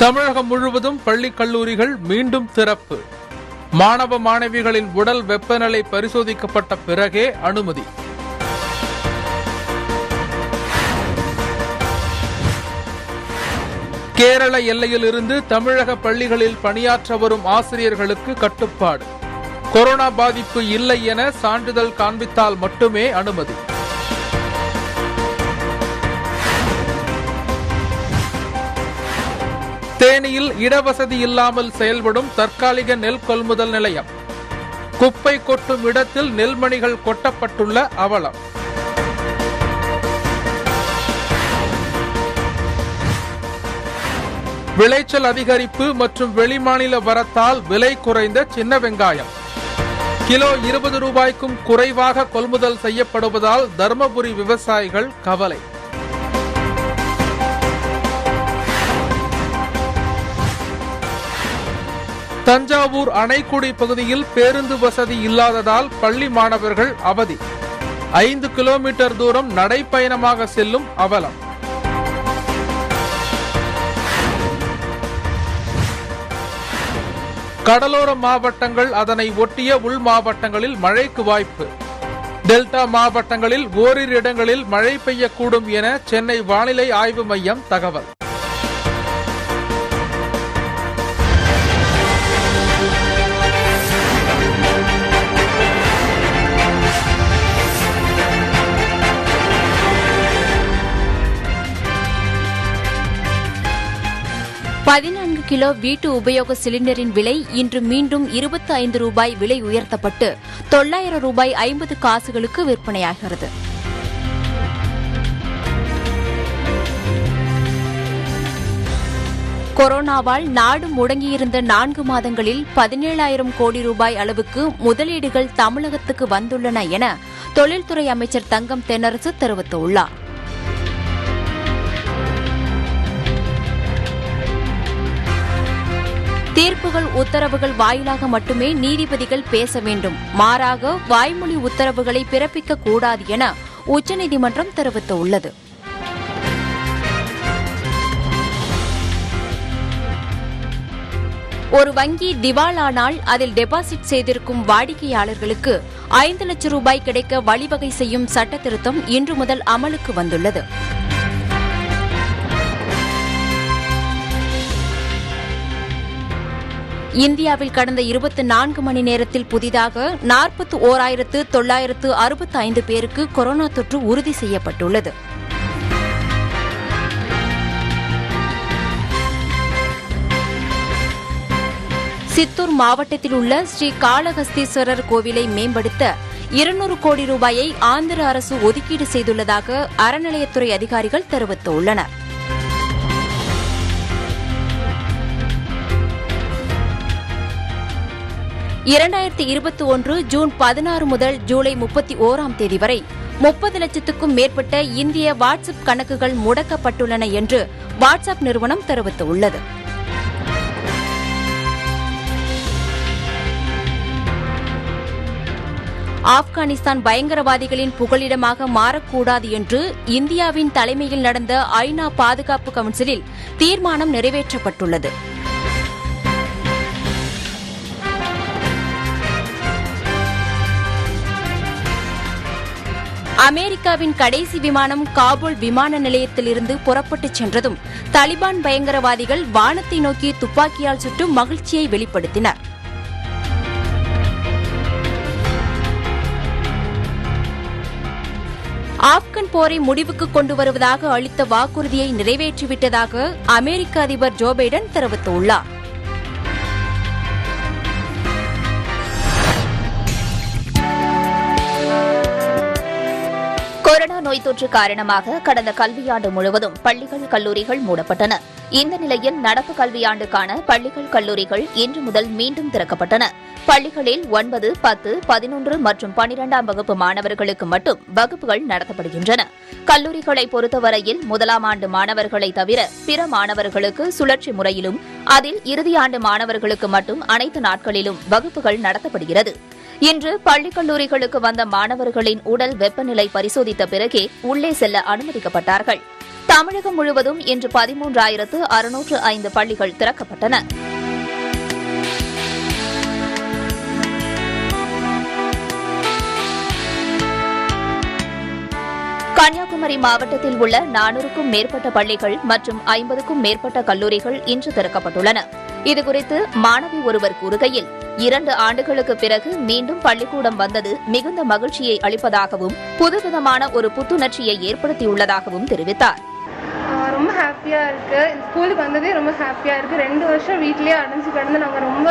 தமிழகம் முழுவதும் பள்ளி கல்லூரிகள் மீண்டும் திறப்பு மாணவ மாணவிகளின் உடல் வெப்பநிலை பரிசோதிக்கப்பட்ட பிறகே அனுமதி கேரள எல்லையில் இருந்து தமிழக பள்ளிகளில் பணியாற்ற வரும் ஆசிரியர்களுக்கு கட்டுப்பாடு கொரோனா பாதிப்பு இல்லை என சான்றிதழ் காண்பித்தால் மட்டுமே அனுமதி தேனியில் இடவசதி இல்லாமல் செயல்படும் தற்காலிக நெல் கொள்முதல் நிலையம் குப்பை கொட்டும் இடத்தில் நெல்மணிகள் கொட்டப்பட்டுள்ள அவலம் விளைச்சல் அதிகரிப்பு மற்றும் வெளிமாநில வரத்தால் விலை குறைந்த சின்ன வெங்காயம் கிலோ இருபது ரூபாய்க்கும் குறைவாக கொள்முதல் செய்யப்படுவதால் தருமபுரி விவசாயிகள் கவலை தஞ்சாவூர் அணைக்குடி பகுதியில் பேருந்து வசதி இல்லாததால் பள்ளி மாணவர்கள் அவதி ஐந்து கிலோமீட்டர் தூரம் நடைப்பயணமாக செல்லும் அவலம் கடலோர மாவட்டங்கள் அதனை ஒட்டிய உள் மாவட்டங்களில் மழைக்கு வாய்ப்பு டெல்டா மாவட்டங்களில் ஓரிரு இடங்களில் மழை பெய்யக்கூடும் என சென்னை வானிலை ஆய்வு மையம் தகவல் பதினான்கு கிலோ வீட்டு உபயோக சிலிண்டரின் விலை இன்று மீண்டும் இருபத்தி ஐந்து ரூபாய் விலை உயர்த்தப்பட்டு தொள்ளாயிரம் ரூபாய் ஐம்பது காசுகளுக்கு விற்பனையாகிறது கொரோனாவால் நாடு முடங்கியிருந்த நான்கு மாதங்களில் பதினேழாயிரம் கோடி ரூபாய் அளவுக்கு முதலீடுகள் தமிழகத்துக்கு வந்துள்ளன என தொழில்துறை அமைச்சர் தங்கம் தென்னரசு தெரிவித்துள்ளார் தீர்ப்புகள் உத்தரவுகள் வாயிலாக மட்டுமே நீதிபதிகள் பேச வேண்டும் மாறாக வாய்மொழி உத்தரவுகளை பிறப்பிக்க கூடாது என உச்சநீதிமன்றம் தெரிவித்துள்ளது ஒரு வங்கி திவாலானால் அதில் டெபாசிட் செய்திருக்கும் வாடிக்கையாளர்களுக்கு ஐந்து லட்சம் ரூபாய் கிடைக்க வழிவகை செய்யும் சட்ட திருத்தம் இன்று முதல் அமலுக்கு வந்துள்ளது இந்தியாவில் கடந்த இருபத்தி நான்கு மணி நேரத்தில் புதிதாக நாற்பத்தி ஓராயிரத்து தொள்ளாயிரத்து அறுபத்தி ஐந்து பேருக்கு கொரோனா தொற்று உறுதி செய்யப்பட்டுள்ளது சித்தூர் மாவட்டத்தில் உள்ள ஸ்ரீ காளஹஸ்தீஸ்வரர் கோவிலை மேம்படுத்த இருநூறு கோடி ரூபாயை ஆந்திர அரசு ஒதுக்கீடு செய்துள்ளதாக அறநிலையத்துறை அதிகாரிகள் தெரிவித்துள்ளனர் இரண்டாயிரத்தி இருபத்தி ஒன்று ஜூன் பதினாறு முதல் ஜூலை முப்பத்தி ஓராம் தேதி வரை முப்பது லட்சத்துக்கும் மேற்பட்ட இந்திய வாட்ஸ்அப் கணக்குகள் முடக்கப்பட்டுள்ளன என்று வாட்ஸ்அப் நிறுவனம் தெரிவித்துள்ளது ஆப்கானிஸ்தான் பயங்கரவாதிகளின் புகலிடமாக மாறக்கூடாது என்று இந்தியாவின் தலைமையில் நடந்த ஐநா பாதுகாப்பு கவுன்சிலில் தீர்மானம் நிறைவேற்றப்பட்டுள்ளது அமெரிக்காவின் கடைசி விமானம் காபூல் விமான நிலையத்திலிருந்து புறப்பட்டுச் சென்றதும் தலிபான் பயங்கரவாதிகள் வானத்தை நோக்கி துப்பாக்கியால் சுட்டு மகிழ்ச்சியை வெளிப்படுத்தினர் ஆப்கன் போரை முடிவுக்கு கொண்டு வருவதாக அளித்த வாக்குறுதியை நிறைவேற்றிவிட்டதாக அமெரிக்க அதிபர் ஜோ பைடன் தெரிவித்துள்ளார் கொரோனா நோய் தொற்று காரணமாக கடந்த கல்வியாண்டு முழுவதும் பள்ளிகள் கல்லூரிகள் மூடப்பட்டன இந்த நிலையில் நடப்பு கல்வியாண்டுக்கான பள்ளிகள் கல்லூரிகள் இன்று முதல் மீண்டும் திறக்கப்பட்டன பள்ளிகளில் ஒன்பது பத்து பதினொன்று மற்றும் பனிரெண்டாம் வகுப்பு மாணவர்களுக்கு மட்டும் வகுப்புகள் நடத்தப்படுகின்றன கல்லூரிகளை பொறுத்தவரையில் முதலாம் ஆண்டு மாணவர்களை தவிர பிற மாணவர்களுக்கு சுழற்சி முறையிலும் அதில் இறுதியாண்டு மாணவர்களுக்கு மட்டும் அனைத்து நாட்களிலும் வகுப்புகள் நடத்தப்படுகிறது இன்று பள்ளி கல்லூரிகளுக்கு வந்த மாணவர்களின் உடல் வெப்பநிலை பரிசோதித்த பிறகே உள்ளே செல்ல அனுமதிக்கப்பட்டார்கள் தமிழகம் முழுவதும் இன்று பதிமூன்றாயிரத்து அறுநூற்று ஐந்து பள்ளிகள் திறக்கப்பட்டன கன்னியாகுமரி மாவட்டத்தில் உள்ள நானூறுக்கும் மேற்பட்ட பள்ளிகள் மற்றும் ஐம்பதுக்கும் மேற்பட்ட கல்லூரிகள் இன்று திறக்கப்பட்டுள்ளன இதுகுறித்து மாணவி ஒருவர் கூறுகையில் இரண்டு ஆண்டுகளுக்கு பிறகு மீண்டும் பள்ளிக்கூடம் வந்தது மிகுந்த மகிழ்ச்சியை அளிப்பதாகவும் புதுவிதமான ஒரு புத்துணர்ச்சியை ஏற்படுத்தியுள்ளதாகவும் தெரிவித்தார் ஆஹ் ரொம்ப ஹாப்பியாக இருக்குது இந்த ஸ்கூலுக்கு வந்ததே ரொம்ப ஹாப்பியாக இருக்குது ரெண்டு வருஷம் வீட்லேயே அடைஞ்சு கிடந்து நாங்கள் ரொம்ப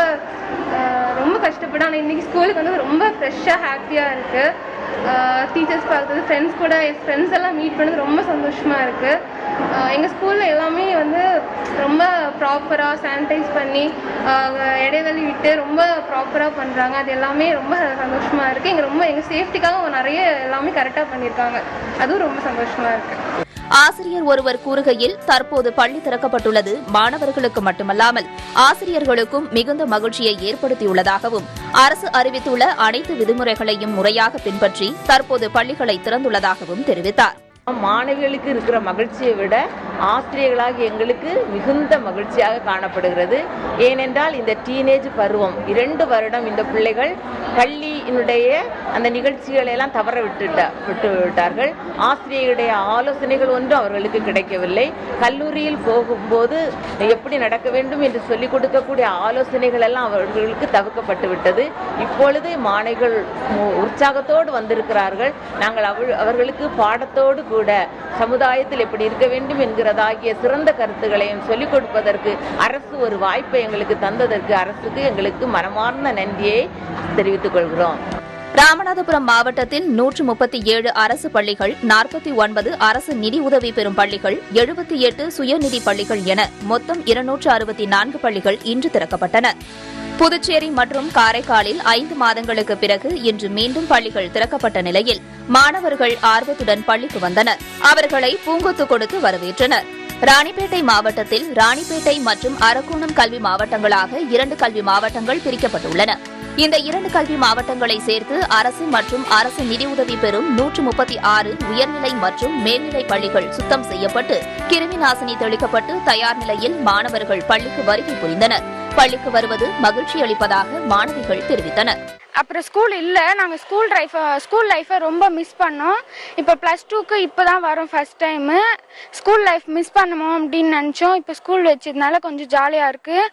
ஆஹ் ரொம்ப கஷ்டப்பட்டோம் ஆனால் இன்றைக்கி ஸ்கூலுக்கு வந்து ரொம்ப ஃப்ரெஷ்ஷாக ஹாப்பியாக இருக்குது டீச்சர்ஸ் பார்த்தது ஃப்ரெண்ட்ஸ் கூட என் ஃப்ரெண்ட்ஸ் எல்லாம் மீட் பண்ணது ரொம்ப சந்தோஷமாக இருக்குது எங்கள் ஸ்கூலில் எல்லாமே வந்து ரொம்ப ப்ராப்பராக சானிடைஸ் பண்ணி ஆஹ் இடைவெளி விட்டு ரொம்ப ப்ராப்பராக பண்ணுறாங்க அது எல்லாமே ரொம்ப சந்தோஷமாக இருக்குது எங்கள் ரொம்ப எங்கள் சேஃப்டிக்காக நிறைய எல்லாமே கரெக்டாக பண்ணியிருக்காங்க அதுவும் ரொம்ப சந்தோஷமாக இருக்குது ஆசிரியர் ஒருவர் கூறுகையில் தற்போது பள்ளி திறக்கப்பட்டுள்ளது மாணவர்களுக்கு மட்டுமல்லாமல் ஆசிரியர்களுக்கும் மிகுந்த மகிழ்ச்சியை ஏற்படுத்தியுள்ளதாகவும் அரசு அறிவித்துள்ள அனைத்து விதிமுறைகளையும் முறையாக பின்பற்றி தற்போது பள்ளிகளை திறந்துள்ளதாகவும் தெரிவித்தார் மாணவிகளுக்கு இருக்கிற மகிழ்ச்சியை விட ஆசிரியர்களாக எங்களுக்கு மிகுந்த மகிழ்ச்சியாக காணப்படுகிறது ஏனென்றால் இந்த டீனேஜ் பருவம் இரண்டு வருடம் இந்த பிள்ளைகள் பள்ளியினுடைய அந்த நிகழ்ச்சிகளை எல்லாம் தவற விட்டுட்ட விட்டு விட்டார்கள் ஆசிரியருடைய ஆலோசனைகள் ஒன்றும் அவர்களுக்கு கிடைக்கவில்லை கல்லூரியில் போகும்போது எப்படி நடக்க வேண்டும் என்று சொல்லிக் கொடுக்கக்கூடிய ஆலோசனைகள் எல்லாம் அவர்களுக்கு தவிர்க்கப்பட்டு விட்டது இப்பொழுது மாணவிகள் மு- உற்சாகத்தோடு வந்திருக்கிறார்கள் நாங்கள் அவள்- அவர்களுக்கு பாடத்தோடு கூட சமுதாயத்தில் எப்படி இருக்க வேண்டும் என்கிறதாகிய சிறந்த கருத்துக்களையும் சொல்லிக் கொடுப்பதற்கு அரசு ஒரு வாய்ப்பை எங்களுக்கு தந்ததற்கு அரசுக்கு எங்களுக்கு மனமார்ந்த நன்றியை தெரிவித்துக் கொள்கிறோம் ராமநாதபுரம் மாவட்டத்தில் நூற்று முப்பத்தி ஏழு அரசு பள்ளிகள் நாற்பத்தி ஒன்பது அரசு நிதி உதவி பெறும் பள்ளிகள் எழுபத்தி எட்டு சுயநிதி பள்ளிகள் என மொத்தம் இருநூற்று அறுபத்தி நான்கு பள்ளிகள் இன்று திறக்கப்பட்டன புதுச்சேரி மற்றும் காரைக்காலில் ஐந்து மாதங்களுக்கு பிறகு இன்று மீண்டும் பள்ளிகள் திறக்கப்பட்ட நிலையில் மாணவர்கள் ஆர்வத்துடன் பள்ளிக்கு வந்தனர் அவர்களை பூங்கொத்து கொடுத்து வரவேற்றனர் ராணிப்பேட்டை மாவட்டத்தில் ராணிப்பேட்டை மற்றும் அரக்கோணம் கல்வி மாவட்டங்களாக இரண்டு கல்வி மாவட்டங்கள் பிரிக்கப்பட்டுள்ளன இந்த இரண்டு கல்வி மாவட்டங்களை சேர்த்து அரசு மற்றும் அரசு நிதியுதவி பெறும் நூற்று முப்பத்தி ஆறு உயர்நிலை மற்றும் மேல்நிலை பள்ளிகள் சுத்தம் செய்யப்பட்டு கிருமி நாசினி தெளிக்கப்பட்டு தயார் நிலையில் மாணவர்கள் பள்ளிக்கு வருகை புரிந்தனர் பள்ளிக்கு வருவது மகிழ்ச்சி அளிப்பதாக மாணவிகள் தெரிவித்தனர் அப்புறம் ஸ்கூல் இல்லை நாங்கள் ஸ்கூல் லைஃபை ஸ்கூல் லைஃப்பை ரொம்ப மிஸ் பண்ணோம் இப்போ ப்ளஸ் டூக்கு இப்போ தான் வரோம் first time school life miss பண்ணுமோ அப்படின்னு நினச்சோம் இப்போ ஸ்கூல் வச்சதுனால கொஞ்சம் ஜாலியாக இருக்குது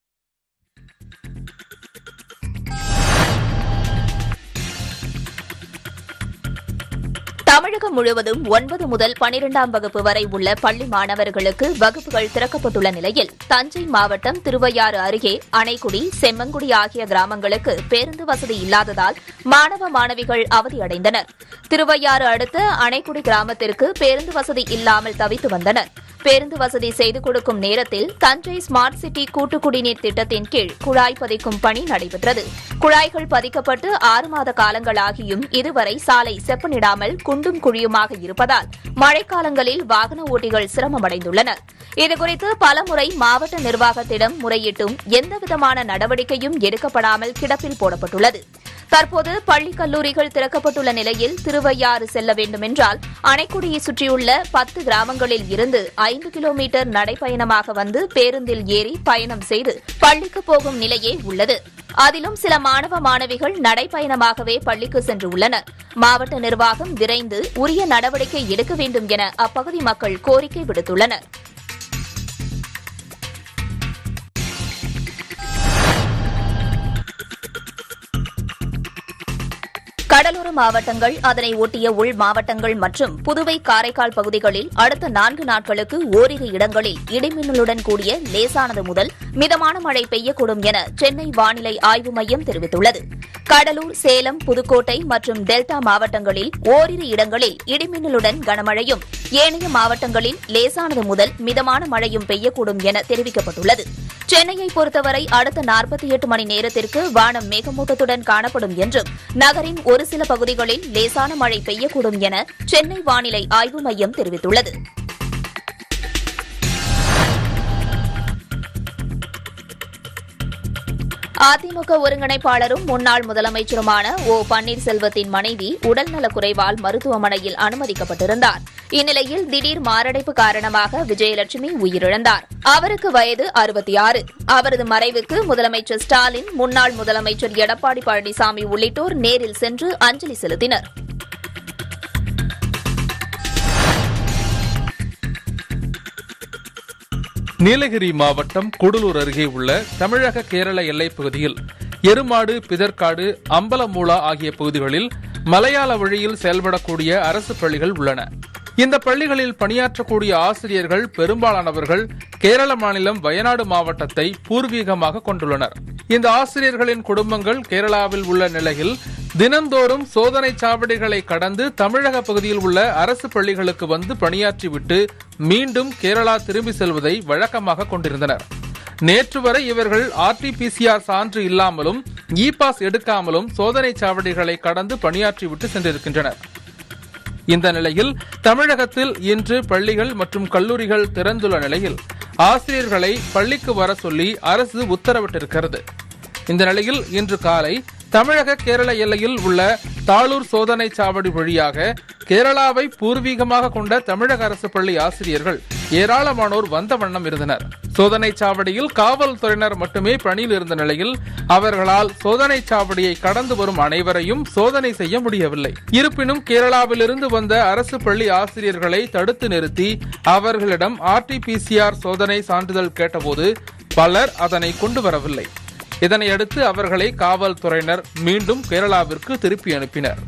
தமிழகம் முழுவதும் ஒன்பது முதல் பனிரெண்டாம் வகுப்பு வரை உள்ள பள்ளி மாணவர்களுக்கு வகுப்புகள் திறக்கப்பட்டுள்ள நிலையில் தஞ்சை மாவட்டம் திருவையாறு அருகே அணைக்குடி செம்மங்குடி ஆகிய கிராமங்களுக்கு பேருந்து வசதி இல்லாததால் மாணவ மாணவிகள் அவதியடைந்தனர் திருவையாறு அடுத்த அணைக்குடி கிராமத்திற்கு பேருந்து வசதி இல்லாமல் தவித்து வந்தனர் பேருந்து வசதி செய்து கொடுக்கும் நேரத்தில் தஞ்சை ஸ்மார்ட் சிட்டி கூட்டு குடிநீர் திட்டத்தின் கீழ் குழாய் பதிக்கும் பணி நடைபெற்றது குழாய்கள் பதிக்கப்பட்டு ஆறு மாத காலங்களாகியும் இதுவரை சாலை செப்பனிடாமல் குண்டும் குழியுமாக இருப்பதால் மழைக்காலங்களில் வாகன ஓட்டிகள் சிரமமடைந்துள்ளனர் இதுகுறித்து பலமுறை மாவட்ட நிர்வாகத்திடம் முறையிட்டும் எந்தவிதமான நடவடிக்கையும் எடுக்கப்படாமல் கிடப்பில் போடப்பட்டுள்ளது தற்போது பள்ளி கல்லூரிகள் திறக்கப்பட்டுள்ள நிலையில் திருவையாறு செல்ல வேண்டுமென்றால் அணைக்குடியை சுற்றியுள்ள பத்து கிராமங்களில் இருந்து ஐந்து கிலோமீட்டர் நடைப்பயணமாக வந்து பேருந்தில் ஏறி பயணம் செய்து பள்ளிக்கு போகும் நிலையே உள்ளது அதிலும் சில மாணவ மாணவிகள் நடைப்பயணமாகவே பள்ளிக்கு சென்று உள்ளனர் மாவட்ட நிர்வாகம் விரைந்து உரிய நடவடிக்கை எடுக்க வேண்டும் என அப்பகுதி மக்கள் கோரிக்கை விடுத்துள்ளனர் கடலோர மாவட்டங்கள் அதனை ஒட்டிய உள் மாவட்டங்கள் மற்றும் புதுவை காரைக்கால் பகுதிகளில் அடுத்த நான்கு நாட்களுக்கு ஓரிரு இடங்களில் இடிமின்னலுடன் கூடிய லேசானது முதல் மிதமான மழை பெய்யக்கூடும் என சென்னை வானிலை ஆய்வு மையம் தெரிவித்துள்ளது கடலூர் சேலம் புதுக்கோட்டை மற்றும் டெல்டா மாவட்டங்களில் ஓரிரு இடங்களில் இடிமின்னலுடன் கனமழையும் ஏனைய மாவட்டங்களில் லேசானது முதல் மிதமான மழையும் பெய்யக்கூடும் என தெரிவிக்கப்பட்டுள்ளது சென்னையை பொறுத்தவரை அடுத்த நாற்பத்தி எட்டு மணி நேரத்திற்கு வானம் மேகமூட்டத்துடன் காணப்படும் என்றும் நகரின் ஒரு சில பகுதிகளில் லேசான மழை பெய்யக்கூடும் என சென்னை வானிலை ஆய்வு மையம் தெரிவித்துள்ளது அதிமுக ஒருங்கிணைப்பாளரும் முன்னாள் முதலமைச்சருமான ஓ பன்னீர்செல்வத்தின் மனைவி உடல்நலக் குறைவால் மருத்துவமனையில் அனுமதிக்கப்பட்டிருந்தார் இந்நிலையில் திடீர் மாரடைப்பு காரணமாக விஜயலட்சுமி உயிரிழந்தார் அவருக்கு வயது அறுபத்தி ஆறு அவரது மறைவுக்கு முதலமைச்சர் ஸ்டாலின் முன்னாள் முதலமைச்சர் எடப்பாடி பழனிசாமி உள்ளிட்டோர் நேரில் சென்று அஞ்சலி செலுத்தினர் நீலகிரி மாவட்டம் கூடலூர் அருகே உள்ள தமிழக கேரள எல்லைப் பகுதியில் எருமாடு பிதற்காடு அம்பலமூலா ஆகிய பகுதிகளில் மலையாள வழியில் செயல்படக்கூடிய அரசு பள்ளிகள் உள்ளன இந்த பள்ளிகளில் பணியாற்றக்கூடிய ஆசிரியர்கள் பெரும்பாலானவர்கள் கேரள மாநிலம் வயநாடு மாவட்டத்தை பூர்வீகமாக கொண்டுள்ளனர் இந்த ஆசிரியர்களின் குடும்பங்கள் கேரளாவில் உள்ள நிலையில் தினந்தோறும் சோதனை சாவடிகளை கடந்து தமிழக பகுதியில் உள்ள அரசு பள்ளிகளுக்கு வந்து பணியாற்றிவிட்டு மீண்டும் கேரளா திரும்பி செல்வதை வழக்கமாக கொண்டிருந்தனர் நேற்று வரை இவர்கள் ஆர்டிபிசிஆர் சான்று இல்லாமலும் இ பாஸ் எடுக்காமலும் சோதனை சாவடிகளை கடந்து பணியாற்றிவிட்டு சென்றிருக்கின்றனர் இந்த நிலையில் தமிழகத்தில் இன்று பள்ளிகள் மற்றும் கல்லூரிகள் திறந்துள்ள நிலையில் ஆசிரியர்களை பள்ளிக்கு வர சொல்லி அரசு உத்தரவிட்டிருக்கிறது இந்த நிலையில் இன்று காலை தமிழக கேரள எல்லையில் உள்ள தாளூர் சோதனை சாவடி வழியாக கேரளாவை பூர்வீகமாக கொண்ட தமிழக அரசு பள்ளி ஆசிரியர்கள் ஏராளமானோர் வந்த வண்ணம் இருந்தனர் சோதனை சாவடியில் காவல்துறையினர் மட்டுமே பணியில் இருந்த நிலையில் அவர்களால் சோதனை சாவடியை கடந்து வரும் அனைவரையும் சோதனை செய்ய முடியவில்லை இருப்பினும் கேரளாவிலிருந்து வந்த அரசு பள்ளி ஆசிரியர்களை தடுத்து நிறுத்தி அவர்களிடம் ஆர்டிபிசிஆர் சோதனை சான்றிதழ் கேட்டபோது பலர் அதனை கொண்டு வரவில்லை இதனையடுத்து அவர்களை காவல்துறையினர் மீண்டும் கேரளாவிற்கு திருப்பி அனுப்பினர்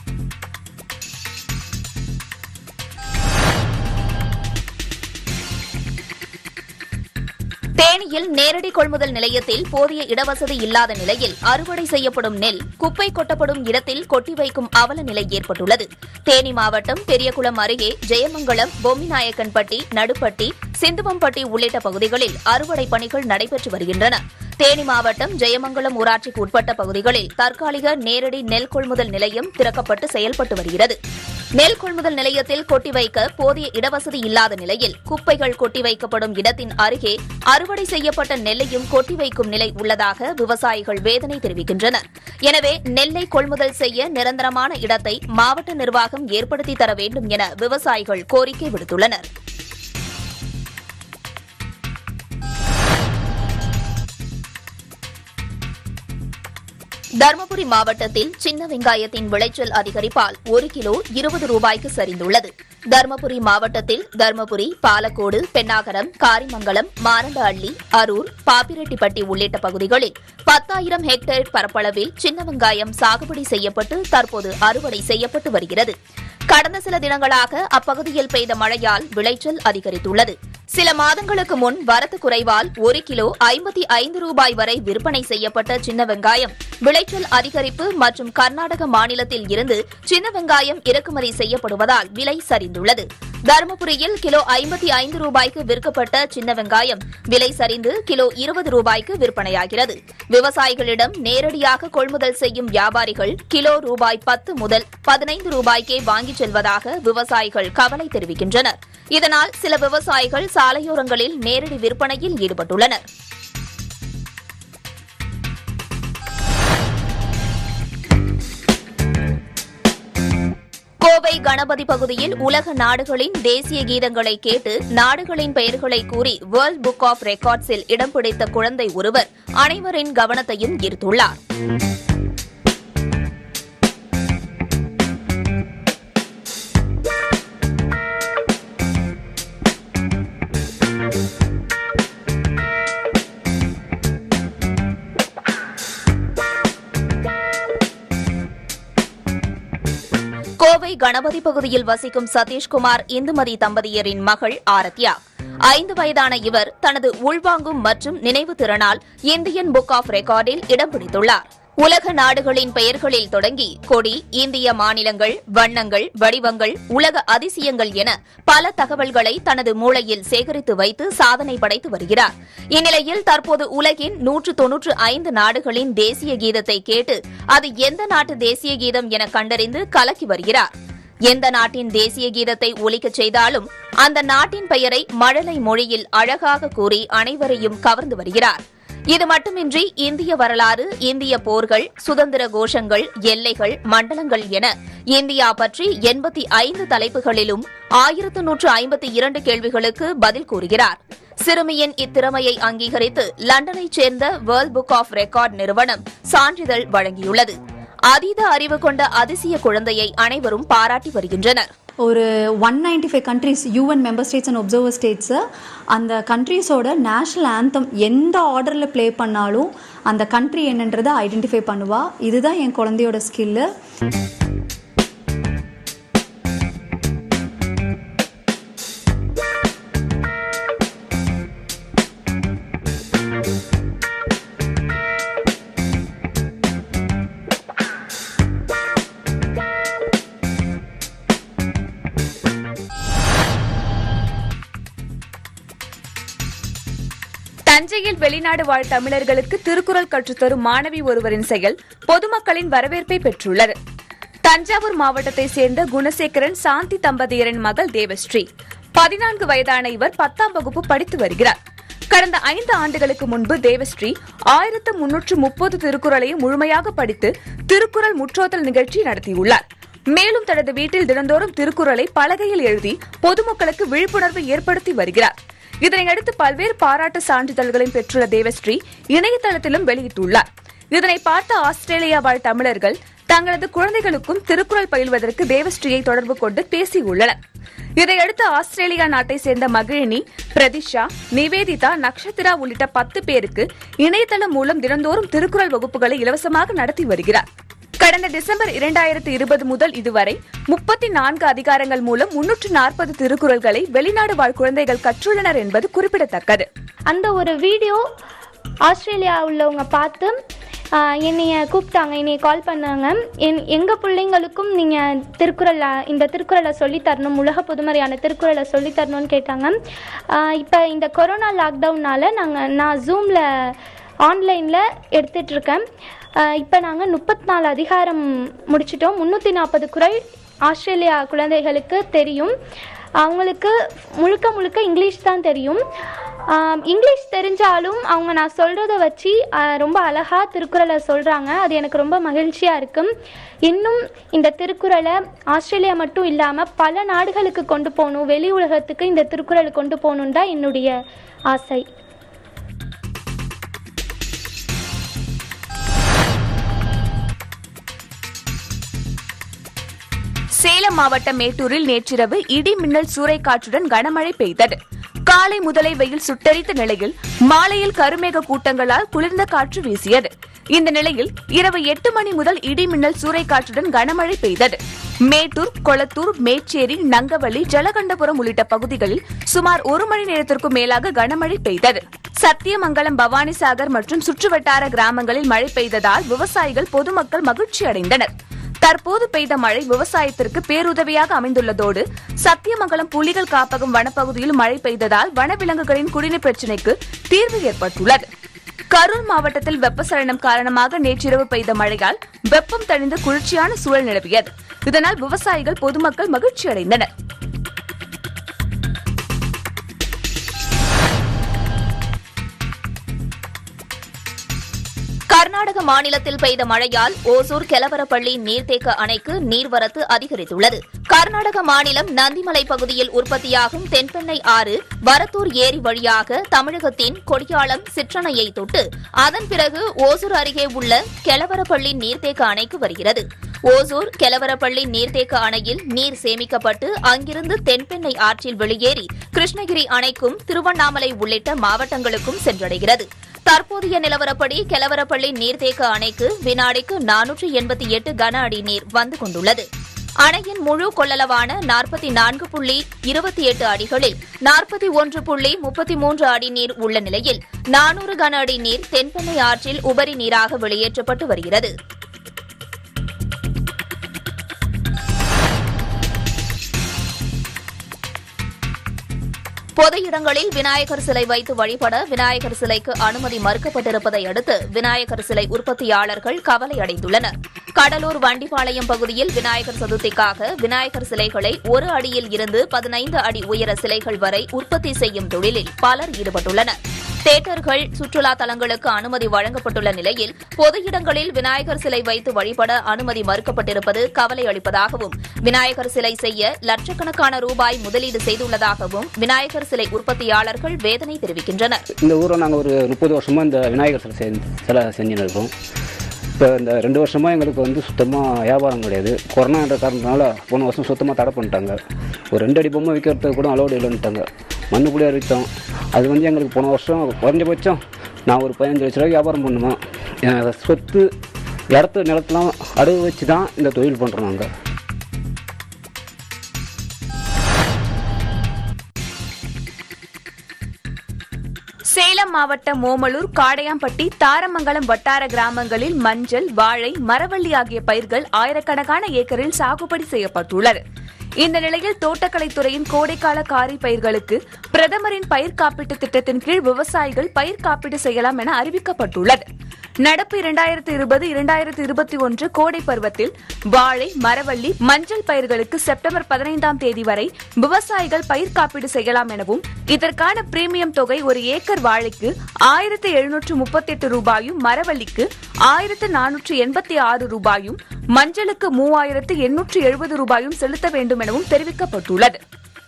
தேனியில் நேரடி கொள்முதல் நிலையத்தில் போதிய இடவசதி இல்லாத நிலையில் அறுவடை செய்யப்படும் நெல் குப்பை கொட்டப்படும் இடத்தில் கொட்டி வைக்கும் அவல நிலை ஏற்பட்டுள்ளது தேனி மாவட்டம் பெரியகுளம் அருகே ஜெயமங்கலம் பொம்மிநாயக்கன்பட்டி நடுப்பட்டி சிந்துவம்பட்டி உள்ளிட்ட பகுதிகளில் அறுவடை பணிகள் நடைபெற்று வருகின்றன தேனி மாவட்டம் ஜெயமங்கலம் ஊராட்சிக்கு உட்பட்ட பகுதிகளில் தற்காலிக நேரடி நெல் கொள்முதல் நிலையம் திறக்கப்பட்டு செயல்பட்டு வருகிறது நெல் கொள்முதல் நிலையத்தில் கொட்டி வைக்க போதிய இடவசதி இல்லாத நிலையில் குப்பைகள் கொட்டி வைக்கப்படும் இடத்தின் அருகே அறுவடை செய்யப்பட்ட நெல்லையும் கொட்டி வைக்கும் நிலை உள்ளதாக விவசாயிகள் வேதனை தெரிவிக்கின்றனர் எனவே நெல்லை கொள்முதல் செய்ய நிரந்தரமான இடத்தை மாவட்ட நிர்வாகம் ஏற்படுத்தி தர வேண்டும் என விவசாயிகள் கோரிக்கை விடுத்துள்ளனர் தருமபுரி மாவட்டத்தில் சின்ன வெங்காயத்தின் விளைச்சல் அதிகரிப்பால் ஒரு கிலோ இருபது ரூபாய்க்கு சரிந்துள்ளது தருமபுரி மாவட்டத்தில் தருமபுரி பாலக்கோடு பெண்ணாகரம் காரிமங்கலம் மாரண்டஹள்ளி அரூர் பாப்பிரெட்டிப்பட்டி உள்ளிட்ட பகுதிகளில் பத்தாயிரம் ஹெக்டேர் பரப்பளவில் சின்ன வெங்காயம் சாகுபடி செய்யப்பட்டு தற்போது அறுவடை செய்யப்பட்டு வருகிறது கடந்த சில தினங்களாக அப்பகுதியில் பெய்த மழையால் விளைச்சல் அதிகரித்துள்ளது சில மாதங்களுக்கு முன் வரத்து குறைவால் ஒரு கிலோ ஐம்பத்தி ஐந்து ரூபாய் வரை விற்பனை செய்யப்பட்ட சின்ன வெங்காயம் விளைச்சல் அதிகரிப்பு மற்றும் கர்நாடக மாநிலத்தில் இருந்து சின்ன வெங்காயம் இறக்குமதி செய்யப்படுவதால் விலை சரிந்துள்ளது தருமபுரியில் கிலோ ஐம்பத்தி ஐந்து ரூபாய்க்கு விற்கப்பட்ட சின்ன வெங்காயம் விலை சரிந்து கிலோ இருபது ரூபாய்க்கு விற்பனையாகிறது விவசாயிகளிடம் நேரடியாக கொள்முதல் செய்யும் வியாபாரிகள் கிலோ ரூபாய் பத்து முதல் பதினைந்து ரூபாய்க்கே வாங்கிச் செல்வதாக விவசாயிகள் கவலை தெரிவிக்கின்றனர் இதனால் சில விவசாயிகள் சாலையோரங்களில் நேரடி விற்பனையில் ஈடுபட்டுள்ளனர் கோவை கணபதி பகுதியில் உலக நாடுகளின் தேசிய கீதங்களை கேட்டு நாடுகளின் பெயர்களை கூறி வேர்ல்ட் புக் ஆஃப் ரெக்கார்ட்ஸில் இடம் பிடித்த குழந்தை ஒருவர் அனைவரின் கவனத்தையும் ஈர்த்துள்ளார் கோவை கணபதி பகுதியில் வசிக்கும் சதீஷ்குமார் இந்துமதி தம்பதியரின் மகள் ஆரத்யா ஐந்து வயதான இவர் தனது உள்வாங்கும் மற்றும் நினைவு திறனால் இந்தியன் புக் ஆஃப் ரெக்கார்டில் இடம் பிடித்துள்ளார் உலக நாடுகளின் பெயர்களில் தொடங்கி கொடி இந்திய மாநிலங்கள் வண்ணங்கள் வடிவங்கள் உலக அதிசயங்கள் என பல தகவல்களை தனது மூளையில் சேகரித்து வைத்து சாதனை படைத்து வருகிறார் இந்நிலையில் தற்போது உலகின் நூற்று தொன்னூற்று ஐந்து நாடுகளின் தேசிய கீதத்தை கேட்டு அது எந்த நாட்டு தேசிய கீதம் என கண்டறிந்து கலக்கி வருகிறார் எந்த நாட்டின் தேசிய கீதத்தை ஒலிக்கச் செய்தாலும் அந்த நாட்டின் பெயரை மழலை மொழியில் அழகாக கூறி அனைவரையும் கவர்ந்து வருகிறார் இது மட்டுமின்றி இந்திய வரலாறு இந்திய போர்கள் சுதந்திர கோஷங்கள் எல்லைகள் மண்டலங்கள் என இந்தியா பற்றி எண்பத்தி ஐந்து தலைப்புகளிலும் ஆயிரத்து நூற்று ஐம்பத்தி இரண்டு கேள்விகளுக்கு பதில் கூறுகிறார் சிறுமியின் இத்திறமையை அங்கீகரித்து லண்டனைச் சேர்ந்த வேர்ல்ட் புக் ஆஃப் ரெக்கார்ட் நிறுவனம் சான்றிதழ் வழங்கியுள்ளது அதீத அறிவு கொண்ட அதிசய குழந்தையை அனைவரும் பாராட்டி வருகின்றனர் ஒரு one ninety five countries UN member states and observer states அந்த கண்ட்ரீஸோட நேஷ்னல் ஆந்தம் எந்த ஆர்டரில் ப்ளே பண்ணாலும் அந்த கண்ட்ரி என்னன்றதை ஐடென்டிஃபை பண்ணுவா இதுதான் என் குழந்தையோட ஸ்கில்லு தஞ்சையில் வெளிநாடு வாழ் தமிழர்களுக்கு திருக்குறள் கற்றுத்தரும் மாணவி ஒருவரின் செயல் பொதுமக்களின் வரவேற்பை பெற்றுள்ளது தஞ்சாவூர் மாவட்டத்தை சேர்ந்த குணசேகரன் சாந்தி தம்பதியரின் மகள் தேவஸ்ரீ பதினான்கு வயதான இவர் பத்தாம் வகுப்பு படித்து வருகிறார் கடந்த ஐந்து ஆண்டுகளுக்கு முன்பு தேவஸ்ரீ ஆயிரத்து முன்னூற்று முப்பது திருக்குறளையும் முழுமையாக படித்து திருக்குறள் முற்றோதல் நிகழ்ச்சி நடத்தியுள்ளார் மேலும் தனது வீட்டில் தினந்தோறும் திருக்குறளை பலகையில் எழுதி பொதுமக்களுக்கு விழிப்புணர்வு ஏற்படுத்தி வருகிறார் இதனையடுத்து பல்வேறு பாராட்டு சான்றிதழ்களையும் பெற்றுள்ள தேவஸ்ரீ இணையதளத்திலும் வெளியிட்டுள்ளார் இதனை பார்த்த ஆஸ்திரேலியா வாழ் தமிழர்கள் தங்களது குழந்தைகளுக்கும் திருக்குறள் பயில்வதற்கு தேவஸ்ரீயை தொடர்பு கொண்டு பேசியுள்ளனர் இதையடுத்து ஆஸ்திரேலியா நாட்டை சேர்ந்த மகிழினி பிரதிஷா நிவேதிதா நக்ஷத்திரா உள்ளிட்ட பத்து பேருக்கு இணையதளம் மூலம் தினந்தோறும் திருக்குறள் வகுப்புகளை இலவசமாக நடத்தி வருகிறார் கடந்த டிசம்பர் இரண்டாயிரத்து இருபது முதல் இதுவரை முப்பத்தி நான்கு அதிகாரங்கள் மூலம் முன்னூற்று நாற்பது திருக்குறள்களை வெளிநாடு வாழ் குழந்தைகள் கற்றுள்ளனர் என்பது குறிப்பிடத்தக்கது அந்த ஒரு வீடியோ ஆஸ்திரேலியா உள்ளவங்க பார்த்து ஆஹ், என்னைய கூப்பிட்டாங்க என்னைய கால் பண்ணாங்க என் எங்கள் பிள்ளைங்களுக்கும் நீங்கள் திருக்குறள் இந்த திருக்குறளை சொல்லித் தரணும் உலக பொதுமறையான திருக்குறளை சொல்லித் தரணும்னு கேட்டாங்க இப்போ இந்த கொரோனா லாக்டவுனால் நாங்கள் நான் ஜூமில் ஆன்லைனில் எடுத்துட்ருக்கேன் இப்போ நாங்கள் முப்பத்தி நாலு அதிகாரம் முடிச்சிட்டோம் முந்நூற்றி நாற்பது குறள் ஆஸ்திரேலியா குழந்தைகளுக்கு தெரியும் அவங்களுக்கு முழுக்க முழுக்க இங்கிலீஷ் தான் தெரியும் ஆம், இங்கிலீஷ் தெரிஞ்சாலும் அவங்க நான் சொல்கிறத வச்சு ஆ, ரொம்ப அழகாக திருக்குறளை சொல்கிறாங்க அது எனக்கு ரொம்ப மகிழ்ச்சியாக இருக்கும் இன்னும் இந்த திருக்குறளை ஆஸ்திரேலியா மட்டும் இல்லாமல் பல நாடுகளுக்கு கொண்டு போகணும் வெளி உலகத்துக்கு இந்த திருக்குறளை கொண்டு போகணுன்னு தான் என்னுடைய ஆசை சேலம் மாவட்டம் மேட்டூரில் நேற்றிரவு இடி மின்னல் சூறைக்காற்றுடன் கனமழை பெய்தது காலை முதலை வெயில் சுட்டெரித்த நிலையில் மாலையில் கருமேக கூட்டங்களால் குளிர்ந்த காற்று வீசியது இந்த நிலையில் இரவு எட்டு மணி முதல் இடி மின்னல் சூறைக்காற்றுடன் கனமழை பெய்தது மேட்டூர் கொளத்தூர் மேச்சேரி நங்கவள்ளி ஜலகண்டபுரம் உள்ளிட்ட பகுதிகளில் சுமார் ஒரு மணி நேரத்திற்கும் மேலாக கனமழை பெய்தது சத்தியமங்கலம் பவானிசாகர் மற்றும் சுற்றுவட்டார கிராமங்களில் மழை பெய்ததால் விவசாயிகள் பொதுமக்கள் மகிழ்ச்சி அடைந்தனர் தற்போது பெய்த மழை விவசாயத்திற்கு பேருதவியாக அமைந்துள்ளதோடு சத்தியமங்கலம் புலிகள் காப்பகம் வனப்பகுதியில் மழை பெய்ததால் வனவிலங்குகளின் குடிநீர் பிரச்சினைக்கு தீர்வு ஏற்பட்டுள்ளது கரூர் மாவட்டத்தில் வெப்பசலனம் காரணமாக நேற்றிரவு பெய்த மழையால் வெப்பம் தணிந்து குளிர்ச்சியான சூழல் நிலவியது இதனால் விவசாயிகள் பொதுமக்கள் மகிழ்ச்சி அடைந்தனர் கர்நாடக மாநிலத்தில் பெய்த மழையால் ஓசூர் கெலவரப்பள்ளி நீர்த்தேக்க அணைக்கு நீர்வரத்து அதிகரித்துள்ளது கர்நாடக மாநிலம் நந்திமலை பகுதியில் உற்பத்தியாகும் தென்பெண்ணை ஆறு வரத்தூர் ஏரி வழியாக தமிழகத்தின் கொடியாளம் சிற்றணையை தொட்டு அதன் பிறகு ஓசூர் அருகே உள்ள கெலவரப்பள்ளி நீர்த்தேக்க அணைக்கு வருகிறது ஓசூர் கெலவரப்பள்ளி நீர்த்தேக்க அணையில் நீர் சேமிக்கப்பட்டு அங்கிருந்து தென்பெண்ணை ஆற்றில் வெளியேறி கிருஷ்ணகிரி அணைக்கும் திருவண்ணாமலை உள்ளிட்ட மாவட்டங்களுக்கும் சென்றடைகிறது தற்போதைய நிலவரப்படி கெலவரப்பள்ளி நீர்த்தேக்க அணைக்கு வினாடிக்கு நானூற்று எண்பத்தி எட்டு கன அடி நீர் வந்து கொண்டுள்ளது அணையின் முழு கொள்ளளவான நாற்பத்தி நான்கு புள்ளி இருபத்தி எட்டு அடிகளில் நாற்பத்தி ஒன்று புள்ளி முப்பத்தி மூன்று அடி நீர் உள்ள நிலையில் நானூறு கன அடி நீர் தென்பெண்ணை ஆற்றில் உபரி நீராக வெளியேற்றப்பட்டு வருகிறது பொது இடங்களில் விநாயகர் சிலை வைத்து வழிபட விநாயகர் சிலைக்கு அனுமதி மறுக்கப்பட்டிருப்பதை அடுத்து விநாயகர் சிலை உற்பத்தியாளர்கள் கவலை அடைந்துள்ளனர் கடலூர் வண்டிப்பாளையம் பகுதியில் விநாயகர் சதுர்த்திக்காக விநாயகர் சிலைகளை ஒரு அடியில் இருந்து பதினைந்து அடி உயர சிலைகள் வரை உற்பத்தி செய்யும் தொழிலில் பலர் ஈடுபட்டுள்ளனர் தேட்டர்கள் சுற்றுலா தலங்களுக்கு அனுமதி வழங்கப்பட்டுள்ள நிலையில் பொது இடங்களில் விநாயகர் சிலை வைத்து வழிபட அனுமதி மறுக்கப்பட்டிருப்பது கவலை அளிப்பதாகவும் விநாயகர் சிலை செய்ய லட்சக்கணக்கான ரூபாய் முதலீடு செய்துள்ளதாகவும் விநாயகர் சிலை உற்பத்தியாளர்கள் வேதனை தெரிவிக்கின்றனர் இந்த ஊரில் நாங்கள் ஒரு முப்பது வருஷமாக இந்த விநாயகர் சிலை செஞ்சு சிலை செஞ்சுன்னு இருக்கோம் இப்போ இந்த ரெண்டு வருஷமாக எங்களுக்கு வந்து சுத்தமாக வியாபாரம் கிடையாது கொரோனான்ற காரணத்தினால போன வருஷம் சுத்தமாக தடை பண்ணிட்டாங்க ஒரு ரெண்டு அடி பொம்மை விற்கிறதுக்கு கூட அலோடு இல்லைன்ட்டாங்க மண்ணு புளியார் விற்றோம் அது வந்து எங்களுக்கு போன வருஷம் குறைஞ்சபட்சம் நான் ஒரு பதினஞ்சு லட்ச ரூபாய் வியாபாரம் பண்ணுவேன் என் சொத்து இடத்து நிலத்தெலாம் அடகு வச்சு தான் இந்த தொழில் பண்ணுறோம் நாங்கள் சேலம் மாவட்டம் ஓமலூர் காடையாம்பட்டி தாரமங்கலம் வட்டார கிராமங்களில் மஞ்சள் வாழை மரவள்ளி ஆகிய பயிர்கள் ஆயிரக்கணக்கான ஏக்கரில் சாகுபடி செய்யப்பட்டுள்ளது இந்த நிலையில் தோட்டக்கலைத்துறையின் கோடைக்கால காரி பயிர்களுக்கு பிரதமரின் பயிர் காப்பீட்டு திட்டத்தின் கீழ் விவசாயிகள் பயிர் காப்பீடு செய்யலாம் என அறிவிக்கப்பட்டுள்ளது நடப்பு இரண்டாயிரத்து இருபது இரண்டாயிரத்து இருபத்தி ஒன்று கோடை பருவத்தில் வாழை மரவள்ளி மஞ்சள் பயிர்களுக்கு செப்டம்பர் பதினைந்தாம் தேதி வரை விவசாயிகள் பயிர் காப்பீடு செய்யலாம் எனவும் இதற்கான பிரீமியம் தொகை ஒரு ஏக்கர் வாழைக்கு ஆயிரத்து எழுநூற்று முப்பத்தி எட்டு ரூபாயும் மரவள்ளிக்கு ஆயிரத்து நானூற்று எண்பத்தி ஆறு ரூபாயும் மஞ்சளுக்கு மூவாயிரத்து எண்ணூற்று எழுபது ரூபாயும் செலுத்த வேண்டும் எனவும் தெரிவிக்கப்பட்டுள்ளது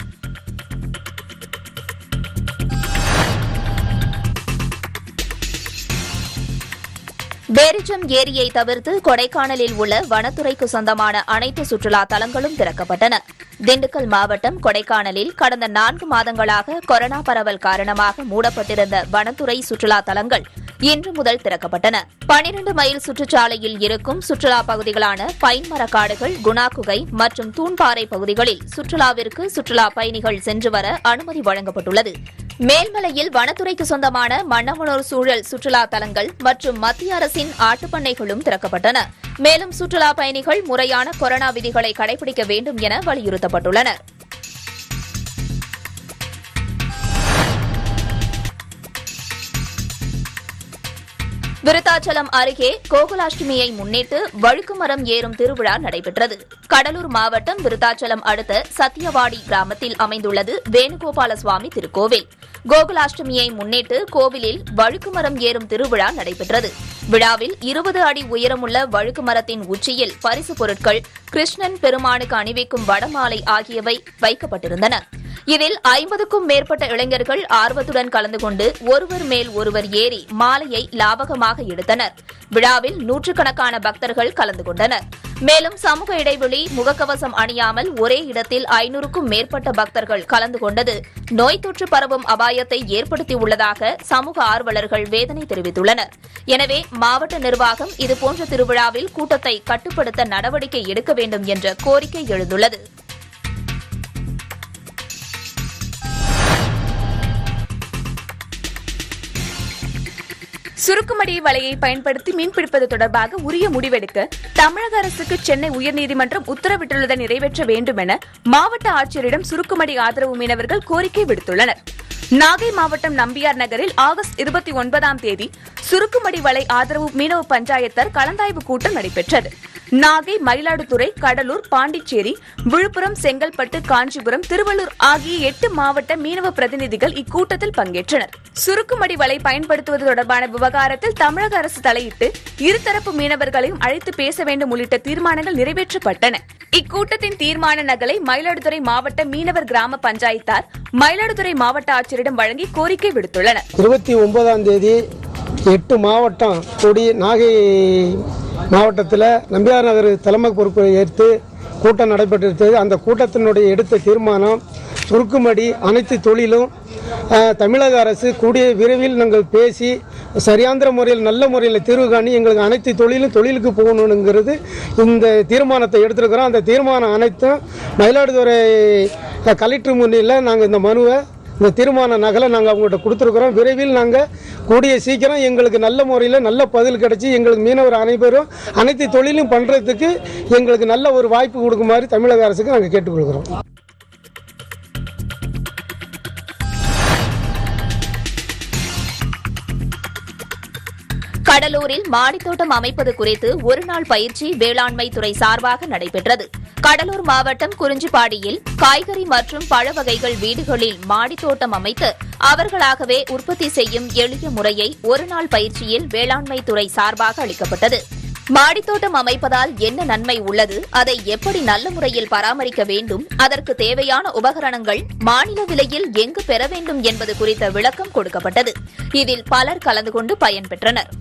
பேரிஜம் ஏரியை தவிர்த்து கொடைக்கானலில் உள்ள வனத்துறைக்கு சொந்தமான அனைத்து சுற்றுலா தலங்களும் திறக்கப்பட்டன திண்டுக்கல் மாவட்டம் கொடைக்கானலில் கடந்த நான்கு மாதங்களாக கொரோனா பரவல் காரணமாக மூடப்பட்டிருந்த வனத்துறை சுற்றுலா தலங்கள் இன்று முதல் திறக்கப்பட்டன பனிரண்டு மைல் சுற்றுச்சாலையில் இருக்கும் சுற்றுலா பகுதிகளான பைன்மரக்காடுகள் குணா குகை மற்றும் தூண்பாறை பகுதிகளில் சுற்றுலாவிற்கு சுற்றுலா பயணிகள் சென்று வர அனுமதி வழங்கப்பட்டுள்ளது மேல்மலையில் வனத்துறைக்கு சொந்தமான மன்னவனூர் சூழல் சுற்றுலா தலங்கள் மற்றும் மத்திய அரசின் ஆட்டுப்பண்ணைகளும் திறக்கப்பட்டன மேலும் சுற்றுலா பயணிகள் முறையான கொரோனா விதிகளை கடைபிடிக்க வேண்டும் என வலியுறுத்தப்பட்டுள்ளனர் விருத்தாச்சலம் அருகே கோகுலாஷ்டமியை முன்னிட்டு வழுக்குமரம் ஏறும் திருவிழா நடைபெற்றது கடலூர் மாவட்டம் விருத்தாச்சலம் அடுத்த சத்தியவாடி கிராமத்தில் அமைந்துள்ளது வேணுகோபால சுவாமி திருக்கோவில் கோகுலாஷ்டமியை முன்னிட்டு கோவிலில் வழுக்குமரம் ஏறும் திருவிழா நடைபெற்றது விழாவில் இருபது அடி உயரமுள்ள வழுக்குமரத்தின் உச்சியில் பரிசு பொருட்கள் கிருஷ்ணன் பெருமானுக்கு அணிவிக்கும் வடமாலை ஆகியவை வைக்கப்பட்டிருந்தன இதில் ஐம்பதுக்கும் மேற்பட்ட இளைஞர்கள் ஆர்வத்துடன் கலந்து கொண்டு ஒருவர் மேல் ஒருவர் ஏறி மாலையை லாபகமாக எடுத்தனர் விழாவில் நூற்றுக்கணக்கான பக்தர்கள் கலந்து கொண்டனர் மேலும் சமூக இடைவெளி முகக்கவசம் அணியாமல் ஒரே இடத்தில் ஐநூறுக்கும் மேற்பட்ட பக்தர்கள் கலந்து கொண்டது நோய் தொற்று பரவும் அபாயத்தை ஏற்படுத்தியுள்ளதாக சமூக ஆர்வலர்கள் வேதனை தெரிவித்துள்ளனர் எனவே மாவட்ட நிர்வாகம் இதுபோன்ற திருவிழாவில் கூட்டத்தை கட்டுப்படுத்த நடவடிக்கை எடுக்க வேண்டும் என்ற கோரிக்கை எழுந்துள்ளது சுருக்குமடி வலையை பயன்படுத்தி மீன்பிடிப்பது தொடர்பாக உரிய முடிவெடுக்க தமிழக அரசுக்கு சென்னை உயர்நீதிமன்றம் உத்தரவிட்டுள்ளதை நிறைவேற்ற வேண்டும் என மாவட்ட ஆட்சியரிடம் சுருக்குமடி ஆதரவு மீனவர்கள் கோரிக்கை விடுத்துள்ளனர் நாகை மாவட்டம் நம்பியார் நகரில் ஆகஸ்ட் இருபத்தி ஒன்பதாம் தேதி சுருக்குமடி வலை ஆதரவு மீனவ பஞ்சாயத்தர் கலந்தாய்வு கூட்டம் நடைபெற்றது நாகை மயிலாடுதுறை கடலூர் பாண்டிச்சேரி விழுப்புரம் செங்கல்பட்டு காஞ்சிபுரம் திருவள்ளூர் ஆகிய எட்டு மாவட்ட மீனவ பிரதிநிதிகள் இக்கூட்டத்தில் பங்கேற்றனர் சுருக்குமடி வலை பயன்படுத்துவது தொடர்பான விவகாரத்தில் தமிழக அரசு தலையிட்டு இருதரப்பு மீனவர்களையும் அழைத்து பேச வேண்டும் உள்ளிட்ட தீர்மானங்கள் நிறைவேற்றப்பட்டன இக்கூட்டத்தின் தீர்மான நகலை மயிலாடுதுறை மாவட்ட மீனவர் கிராம பஞ்சாயத்தார் மயிலாடுதுறை மாவட்ட ஆட்சியரிடம் வழங்கி கோரிக்கை விடுத்துள்ளனர் இருபத்தி ஒன்பதாம் தேதி எட்டு மாவட்டம் கூடி நாகை மாவட்டத்தில் நம்பியார் நகர் தலைமை பொறுப்பை ஏற்று கூட்டம் நடைபெற்றிருந்தது அந்த கூட்டத்தினுடைய எடுத்த தீர்மானம் சுருக்குமடி அனைத்து தொழிலும் அஹ், தமிழக அரசு கூடிய விரைவில் நாங்கள் பேசி சரியாந்திர முறையில் நல்ல முறையில் தீர்வு காணி எங்களுக்கு அனைத்து தொழிலும் தொழிலுக்கு போகணுங்கிறது இந்த தீர்மானத்தை எடுத்திருக்கிறோம் அந்த தீர்மானம் அனைத்தும் மயிலாடுதுறை அஹ், கலெக்டர் முன்னிலையில் நாங்கள் இந்த மனுவை இந்த தீர்மான நகலை நாங்கள் அவங்கள்ட்ட கொடுத்துருக்குறோம் விரைவில் நாங்கள் கூடிய சீக்கிரம் எங்களுக்கு நல்ல முறையில் நல்ல பதில் கிடைச்சி எங்களுக்கு மீனவர் அனைவரும் அனைத்து தொழிலும் பண்ணுறதுக்கு எங்களுக்கு நல்ல ஒரு வாய்ப்பு கொடுக்குமாறு தமிழக அரசுக்கு நாங்கள் கேட்டுக்கொள்கிறோம் கடலூரில் மாடித்தோட்டம் அமைப்பது குறித்து ஒருநாள் பயிற்சி வேளாண்மை துறை சார்பாக நடைபெற்றது கடலூர் மாவட்டம் குறிஞ்சிப்பாடியில் காய்கறி மற்றும் பழ வகைகள் வீடுகளில் மாடித்தோட்டம் அமைத்து அவர்களாகவே உற்பத்தி செய்யும் எளிய முறையை ஒருநாள் பயிற்சியில் வேளாண்மை துறை சார்பாக அளிக்கப்பட்டது மாடித்தோட்டம் அமைப்பதால் என்ன நன்மை உள்ளது அதை எப்படி நல்ல முறையில் பராமரிக்க வேண்டும் அதற்கு தேவையான உபகரணங்கள் மாநில விலையில் எங்கு பெற வேண்டும் என்பது குறித்த விளக்கம் கொடுக்கப்பட்டது இதில் பலர் கலந்து கொண்டு பயன்பெற்றனர்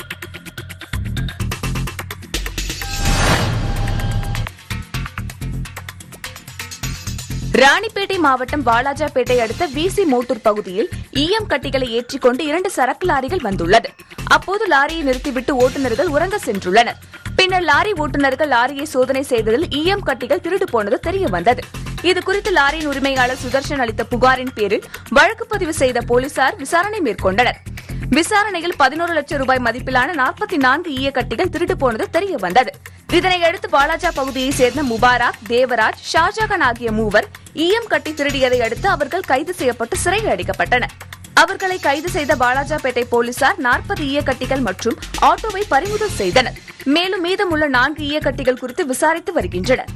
ராணிப்பேட்டை மாவட்டம் வாலாஜாபேட்டை அடுத்த விசி மோட்டூர் பகுதியில் ஈயம் கட்டிகளை ஏற்றிக்கொண்டு இரண்டு சரக்கு லாரிகள் வந்துள்ளது அப்போது லாரியை நிறுத்திவிட்டு ஓட்டுநர்கள் உறங்க சென்றுள்ளனர் பின்னர் லாரி ஓட்டுநர்கள் லாரியை சோதனை செய்ததில் ஈயம் கட்டிகள் திருடு போனது தெரிய வந்தது இது குறித்து லாரியின் உரிமையாளர் சுதர்ஷன் அளித்த புகாரின் பேரில் வழக்கு பதிவு செய்த போலீசார் விசாரணை மேற்கொண்டனர் விசாரணையில் பதினோரு லட்சம் ரூபாய் மதிப்பிலான நாற்பத்தி நான்கு ஈய கட்டிகள் திருடு போனது தெரிய வந்தது இதனையடுத்து வாலாஜா பகுதியைச் சேர்ந்த முபாராக் தேவராஜ் ஷாஜகான் ஆகிய மூவர் ஈயம் கட்டி திருடியதை அடுத்து அவர்கள் கைது செய்யப்பட்டு சிறையில் அடைக்கப்பட்டனர் அவர்களை கைது செய்த வாலாஜாபேட்டை போலீசார் நாற்பது ஈயக்கட்டிகள் மற்றும் ஆட்டோவை பறிமுதல் செய்தனர் மேலும் மீதமுள்ள நான்கு ஈயக்கட்டிகள் குறித்து விசாரித்து வருகின்றனர்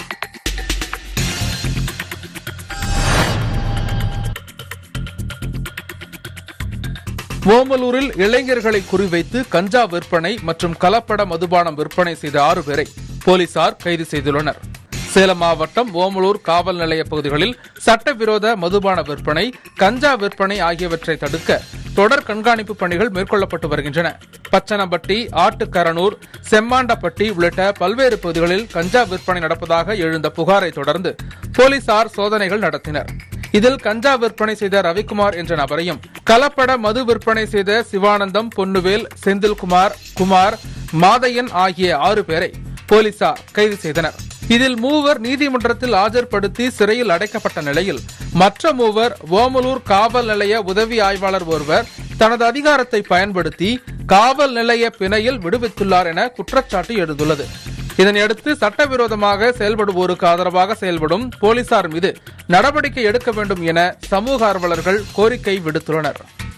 ஓமலூரில் இளைஞர்களை குறிவைத்து கஞ்சா விற்பனை மற்றும் கலப்பட மதுபானம் விற்பனை செய்த ஆறு பேரை போலீசார் கைது செய்துள்ளனர் சேலம் மாவட்டம் ஓமலூர் காவல் நிலைய பகுதிகளில் சட்டவிரோத மதுபான விற்பனை கஞ்சா விற்பனை ஆகியவற்றை தடுக்க தொடர் கண்காணிப்பு பணிகள் மேற்கொள்ளப்பட்டு வருகின்றன பச்சனப்பட்டி ஆட்டுக்கரனூர் செம்மாண்டப்பட்டி உள்ளிட்ட பல்வேறு பகுதிகளில் கஞ்சா விற்பனை நடப்பதாக எழுந்த புகாரை தொடர்ந்து போலீசார் சோதனைகள் நடத்தினர் இதில் கஞ்சா விற்பனை செய்த ரவிக்குமார் என்ற நபரையும் கலப்பட மது விற்பனை செய்த சிவானந்தம் பொன்னுவேல் செந்தில்குமார் குமார் மாதையன் ஆகிய ஆறு பேரை போலீசார் கைது செய்தனர் இதில் மூவர் நீதிமன்றத்தில் ஆஜர்படுத்தி சிறையில் அடைக்கப்பட்ட நிலையில் மற்ற மூவர் ஓமலூர் காவல் நிலைய உதவி ஆய்வாளர் ஒருவர் தனது அதிகாரத்தை பயன்படுத்தி காவல் நிலைய பிணையில் விடுவித்துள்ளார் என குற்றச்சாட்டு எழுந்துள்ளது இதனையடுத்து சட்டவிரோதமாக செயல்படுவோருக்கு ஆதரவாக செயல்படும் போலீசார் மீது நடவடிக்கை எடுக்க வேண்டும் என சமூக ஆர்வலர்கள் கோரிக்கை விடுத்துள்ளனர்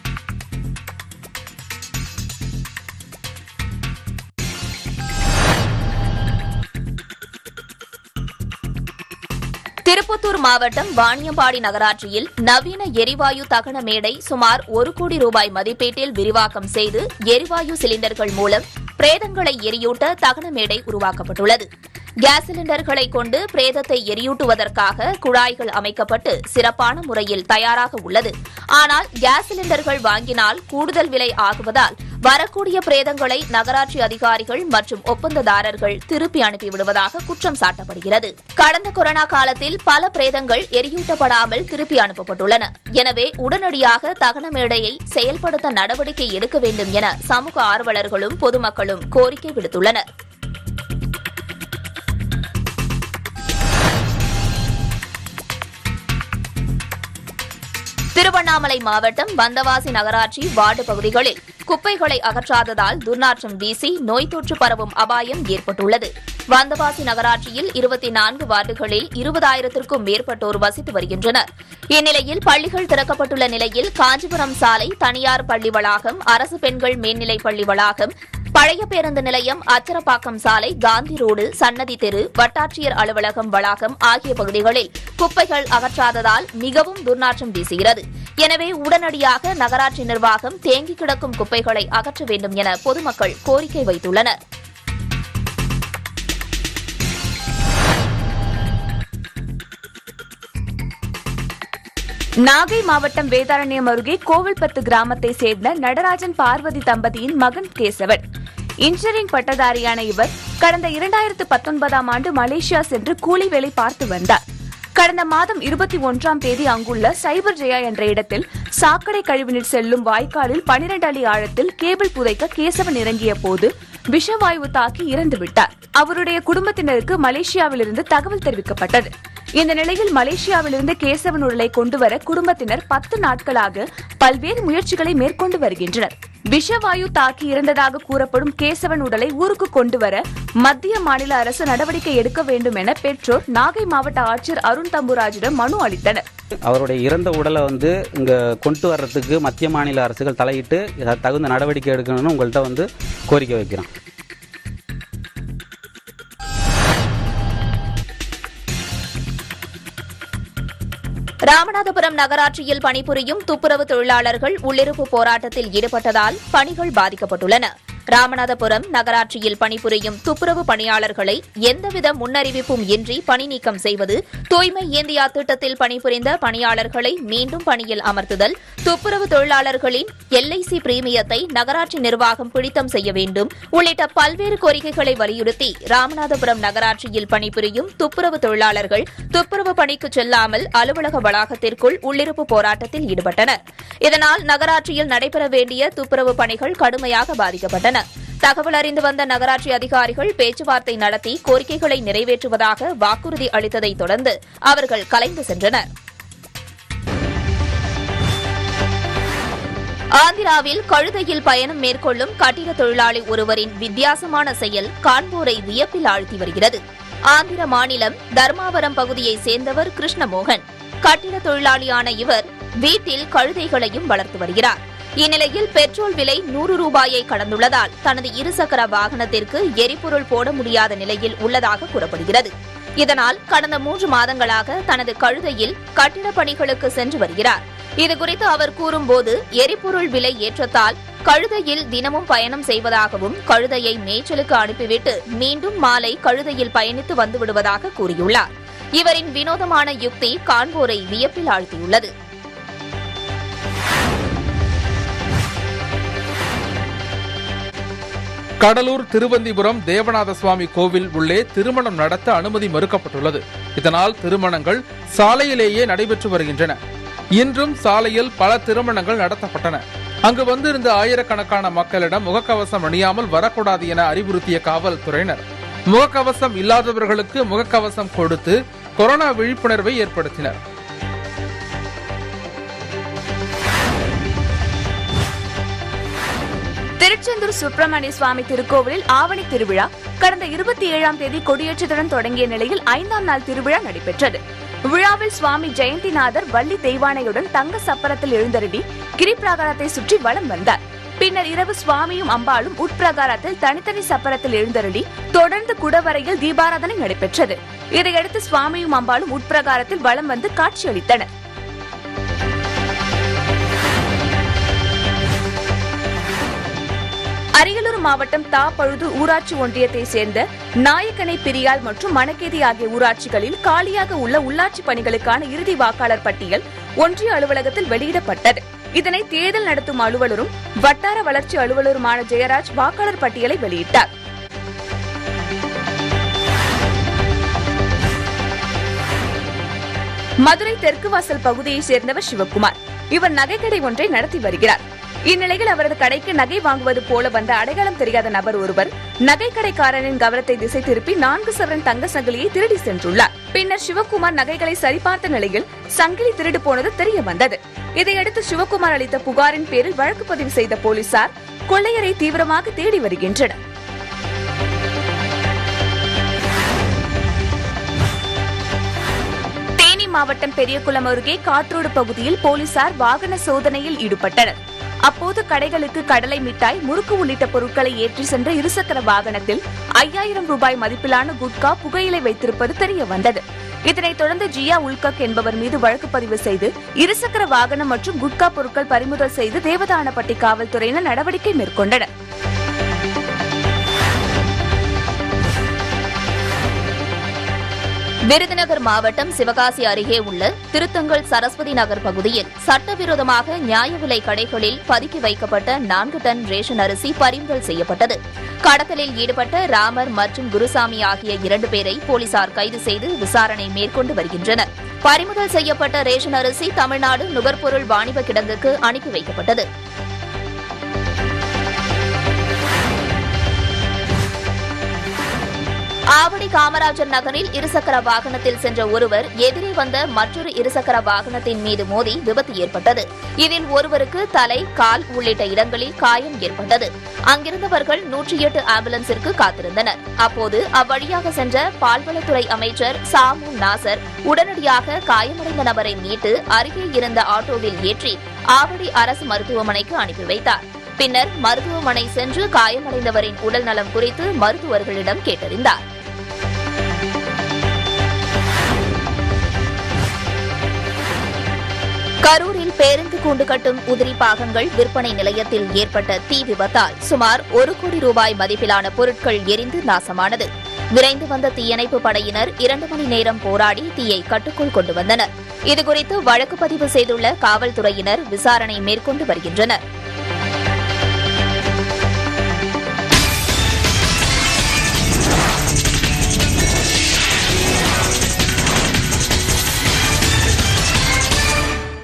திருப்பத்தூர் மாவட்டம் வாணியம்பாடி நகராட்சியில் நவீன எரிவாயு தகன மேடை சுமார் ஒரு கோடி ரூபாய் மதிப்பீட்டில் விரிவாக்கம் செய்து எரிவாயு சிலிண்டர்கள் மூலம் பிரேதங்களை எரியூட்ட தகன மேடை உருவாக்கப்பட்டுள்ளது கேஸ் சிலிண்டர்களை கொண்டு பிரேதத்தை எரியூட்டுவதற்காக குழாய்கள் அமைக்கப்பட்டு சிறப்பான முறையில் தயாராக உள்ளது ஆனால் கேஸ் சிலிண்டர்கள் வாங்கினால் கூடுதல் விலை ஆகுவதால் வரக்கூடிய பிரேதங்களை நகராட்சி அதிகாரிகள் மற்றும் ஒப்பந்ததாரர்கள் திருப்பி அனுப்பிவிடுவதாக குற்றம் சாட்டப்படுகிறது கடந்த கொரோனா காலத்தில் பல பிரேதங்கள் எரியூட்டப்படாமல் திருப்பி அனுப்பப்பட்டுள்ளன எனவே உடனடியாக தகன மேடையை செயல்படுத்த நடவடிக்கை எடுக்க வேண்டும் என சமூக ஆர்வலர்களும் பொதுமக்களும் கோரிக்கை விடுத்துள்ளனர் திருவண்ணாமலை மாவட்டம் வந்தவாசி நகராட்சி வார்டு பகுதிகளில் குப்பைகளை அகற்றாததால் துர்நாற்றம் வீசி நோய் தொற்று பரவும் அபாயம் ஏற்பட்டுள்ளது வந்தவாசி நகராட்சியில் இருபத்தி நான்கு வார்டுகளில் இருபதாயிரத்திற்கும் மேற்பட்டோர் வசித்து வருகின்றனர் இந்நிலையில் பள்ளிகள் திறக்கப்பட்டுள்ள நிலையில் காஞ்சிபுரம் சாலை தனியார் பள்ளி வளாகம் அரசு பெண்கள் மேல்நிலைப் பள்ளி வளாகம் பழைய பேருந்து நிலையம் அச்சரப்பாக்கம் சாலை காந்தி ரோடு சன்னதி தெரு வட்டாட்சியர் அலுவலகம் வளாகம் ஆகிய பகுதிகளில் குப்பைகள் அகற்றாததால் மிகவும் துர்நாற்றம் வீசுகிறது எனவே உடனடியாக நகராட்சி நிர்வாகம் தேங்கி கிடக்கும் குப்பைகளை அகற்ற வேண்டும் என பொதுமக்கள் கோரிக்கை வைத்துள்ளனர் நாகை மாவட்டம் வேதாரண்யம் அருகே கோவில்பத்து கிராமத்தை சேர்ந்த நடராஜன் பார்வதி தம்பதியின் மகன் கேசவன் இன்ஜினியரிங் பட்டதாரியான இவர் கடந்த இரண்டாயிரத்து பத்தொன்பதாம் ஆண்டு மலேசியா சென்று கூலி வேலை பார்த்து வந்தார் கடந்த மாதம் இருபத்தி ஒன்றாம் தேதி அங்குள்ள சைபர் ஜெயா என்ற இடத்தில் சாக்கடை கழிவுநீர் செல்லும் வாய்க்காலில் பனிரெண்டு அடி ஆழத்தில் கேபிள் புதைக்க கேசவன் இறங்கிய போது விஷவாயு தாக்கி இறந்து விட்டார் அவருடைய குடும்பத்தினருக்கு மலேசியாவிலிருந்து தகவல் தெரிவிக்கப்பட்டது இந்த நிலையில் மலேசியாவிலிருந்து கேசவன் உடலை கொண்டுவர குடும்பத்தினர் பத்து நாட்களாக பல்வேறு முயற்சிகளை மேற்கொண்டு வருகின்றனர் விஷவாயு தாக்கி இறந்ததாக கூறப்படும் கேசவன் உடலை ஊருக்கு கொண்டுவர மத்திய மாநில அரசு நடவடிக்கை எடுக்க வேண்டும் என பெற்றோர் நாகை மாவட்ட ஆட்சியர் அருண் தம்புராஜிடம் மனு அளித்தனர் அவருடைய இறந்த உடலை வந்து இங்கே கொண்டு வர்றதுக்கு மத்திய மாநில அரசுகள் தலையிட்டு இத- தகுந்த நடவடிக்கை எடுக்கணும்னு உங்கள்கிட்ட வந்து கோரிக்கை வைக்கிறோம் ராமநாதபுரம் நகராட்சியில் பணிபுரியும் துப்புரவு தொழிலாளர்கள் உள்ளிருப்பு போராட்டத்தில் ஈடுபட்டதால் பணிகள் பாதிக்கப்பட்டுள்ளன ராமநாதபுரம் நகராட்சியில் பணிபுரியும் துப்புரவு பணியாளர்களை எந்தவித முன்னறிவிப்பும் இன்றி பணி நீக்கம் செய்வது தூய்மை இந்தியா திட்டத்தில் பணிபுரிந்த பணியாளர்களை மீண்டும் பணியில் அமர்த்துதல் துப்புரவு தொழிலாளர்களின் எல்ஐசி பிரீமியத்தை நகராட்சி நிர்வாகம் பிடித்தம் செய்ய வேண்டும் உள்ளிட்ட பல்வேறு கோரிக்கைகளை வலியுறுத்தி ராமநாதபுரம் நகராட்சியில் பணிபுரியும் துப்புரவு தொழிலாளர்கள் துப்புரவு பணிக்கு செல்லாமல் அலுவலக வளாகத்திற்குள் உள்ளிருப்பு போராட்டத்தில் ஈடுபட்டனர் இதனால் நகராட்சியில் நடைபெற வேண்டிய துப்புரவு பணிகள் கடுமையாக பாதிக்கப்பட்டன தகவல் அறிந்து வந்த நகராட்சி அதிகாரிகள் பேச்சுவார்த்தை நடத்தி கோரிக்கைகளை நிறைவேற்றுவதாக வாக்குறுதி அளித்ததைத் தொடர்ந்து அவர்கள் கலைந்து சென்றனர் ஆந்திராவில் கழுதையில் பயணம் மேற்கொள்ளும் கட்டிட தொழிலாளி ஒருவரின் வித்தியாசமான செயல் காண்போரை வியப்பில் ஆழ்த்தி வருகிறது ஆந்திர மாநிலம் தர்மாவரம் பகுதியைச் சேர்ந்தவர் கிருஷ்ணமோகன் கட்டிட தொழிலாளியான இவர் வீட்டில் கழுதைகளையும் வளர்த்து வருகிறார் இந்நிலையில் பெட்ரோல் விலை நூறு ரூபாயை கடந்துள்ளதால் தனது இருசக்கர வாகனத்திற்கு எரிபொருள் போட முடியாத நிலையில் உள்ளதாக கூறப்படுகிறது இதனால் கடந்த மூன்று மாதங்களாக தனது கழுதையில் கட்டிடப் பணிகளுக்கு சென்று வருகிறார் இதுகுறித்து அவர் கூறும்போது எரிபொருள் விலை ஏற்றத்தால் கழுதையில் தினமும் பயணம் செய்வதாகவும் கழுதையை மேய்ச்சலுக்கு அனுப்பிவிட்டு மீண்டும் மாலை கழுதையில் பயணித்து வந்து விடுவதாக கூறியுள்ளார் இவரின் வினோதமான யுக்தி காண்போரை வியப்பில் ஆழ்த்தியுள்ளது கடலூர் திருவந்திபுரம் தேவநாத சுவாமி கோவில் உள்ளே திருமணம் நடத்த அனுமதி மறுக்கப்பட்டுள்ளது இதனால் திருமணங்கள் சாலையிலேயே நடைபெற்று வருகின்றன இன்றும் சாலையில் பல திருமணங்கள் நடத்தப்பட்டன அங்கு வந்திருந்த ஆயிரக்கணக்கான மக்களிடம் முகக்கவசம் அணியாமல் வரக்கூடாது என அறிவுறுத்திய காவல்துறையினர் முகக்கவசம் இல்லாதவர்களுக்கு முகக்கவசம் கொடுத்து கொரோனா விழிப்புணர்வை ஏற்படுத்தினர் திருச்செந்தூர் சுப்பிரமணிய சுவாமி திருக்கோவிலில் ஆவணி திருவிழா கடந்த இருபத்தி ஏழாம் தேதி கொடியேற்றத்துடன் தொடங்கிய நிலையில் ஐந்தாம் நாள் திருவிழா நடைபெற்றது விழாவில் சுவாமி ஜெயந்திநாதர் வள்ளி தெய்வானையுடன் தங்க சப்பரத்தில் எழுந்தருளி கிரிப்பிரகாரத்தை சுற்றி வலம் வந்தார் பின்னர் இரவு சுவாமியும் அம்பாளும் உட்பிரகாரத்தில் தனித்தனி சப்பரத்தில் எழுந்தருளி தொடர்ந்து குடவரையில் தீபாராதனை நடைபெற்றது இதையடுத்து சுவாமியும் அம்பாளும் உட்பிரகாரத்தில் வலம் வந்து காட்சியளித்தனர் அரியலூர் மாவட்டம் தாப்பழுது ஊராட்சி ஒன்றியத்தை சேர்ந்த நாயக்கனை பிரியால் மற்றும் மணக்கேதி ஆகிய ஊராட்சிகளில் காலியாக உள்ள உள்ளாட்சி பணிகளுக்கான இறுதி வாக்காளர் பட்டியல் ஒன்றிய அலுவலகத்தில் வெளியிடப்பட்டது இதனை தேர்தல் நடத்தும் அலுவலரும் வட்டார வளர்ச்சி அலுவலருமான ஜெயராஜ் வாக்காளர் பட்டியலை வெளியிட்டார் மதுரை தெற்கு வாசல் பகுதியைச் சேர்ந்தவர் சிவக்குமார் இவர் நகைக்கடை ஒன்றை நடத்தி வருகிறார் இந்நிலையில் அவரது கடைக்கு நகை வாங்குவது போல வந்த அடையாளம் தெரியாத நபர் ஒருவர் நகைக்கடைக்காரனின் கவனத்தை திசை திருப்பி நான்கு சவரன் தங்க சங்கிலியை திருடி சென்றுள்ளார் பின்னர் சிவக்குமார் நகைகளை சரிபார்த்த நிலையில் சங்கிலி திருடு போனது தெரிய வந்தது இதையடுத்து சிவக்குமார் அளித்த புகாரின் பேரில் வழக்கு பதிவு செய்த போலீசார் கொள்ளையரை தீவிரமாக தேடி வருகின்றனர் தேனி மாவட்டம் பெரியகுளம் அருகே காற்றோடு பகுதியில் போலீசார் வாகன சோதனையில் ஈடுபட்டனர் அப்போது கடைகளுக்கு கடலை மிட்டாய் முறுக்கு உள்ளிட்ட பொருட்களை ஏற்றி சென்ற இருசக்கர வாகனத்தில் ஐயாயிரம் ரூபாய் மதிப்பிலான குட்கா புகையிலை வைத்திருப்பது தெரிய வந்தது இதனைத் தொடர்ந்து ஜியா உல்கக் என்பவர் மீது வழக்கு பதிவு செய்து இருசக்கர வாகனம் மற்றும் குட்கா பொருட்கள் பறிமுதல் செய்து தேவதானப்பட்டி காவல்துறையினர் நடவடிக்கை மேற்கொண்டனர் விருதுநகர் மாவட்டம் சிவகாசி அருகே உள்ள திருத்தங்கல் சரஸ்வதி நகர் பகுதியில் சட்டவிரோதமாக நியாய விலை கடைகளில் பதுக்கி வைக்கப்பட்ட நான்கு டன் ரேஷன் அரிசி பறிமுதல் செய்யப்பட்டது கடத்தலில் ஈடுபட்ட ராமர் மற்றும் குருசாமி ஆகிய இரண்டு பேரை போலீசார் கைது செய்து விசாரணை மேற்கொண்டு வருகின்றனர் பறிமுதல் செய்யப்பட்ட ரேஷன் அரிசி தமிழ்நாடு நுகர்பொருள் வாணிப கிடங்குக்கு அனுப்பி வைக்கப்பட்டது ஆவடி காமராஜர் நகரில் இருசக்கர வாகனத்தில் சென்ற ஒருவர் எதிரே வந்த மற்றொரு இருசக்கர வாகனத்தின் மீது மோதி விபத்து ஏற்பட்டது இதில் ஒருவருக்கு தலை கால் உள்ளிட்ட இடங்களில் காயம் ஏற்பட்டது அங்கிருந்தவர்கள் நூற்றி எட்டு ஆம்புலன்ஸிற்கு காத்திருந்தனர் அப்போது அவ்வழியாக சென்ற பால்வளத்துறை அமைச்சர் சாமு நாசர் உடனடியாக காயமடைந்த நபரை மீட்டு அருகே இருந்த ஆட்டோவில் ஏற்றி ஆவடி அரசு மருத்துவமனைக்கு அனுப்பி வைத்தார் பின்னர் மருத்துவமனை சென்று காயமடைந்தவரின் உடல் நலம் குறித்து மருத்துவர்களிடம் கேட்டறிந்தார் கரூரில் பேருந்து கூண்டு கட்டும் உதிரி பாகங்கள் விற்பனை நிலையத்தில் ஏற்பட்ட தீ விபத்தால் சுமார் ஒரு கோடி ரூபாய் மதிப்பிலான பொருட்கள் எரிந்து நாசமானது விரைந்து வந்த தீயணைப்பு படையினர் இரண்டு மணி நேரம் போராடி தீயை கட்டுக்குள் கொண்டு வந்தனர் இதுகுறித்து வழக்கு பதிவு செய்துள்ள காவல்துறையினர் விசாரணை மேற்கொண்டு வருகின்றனர்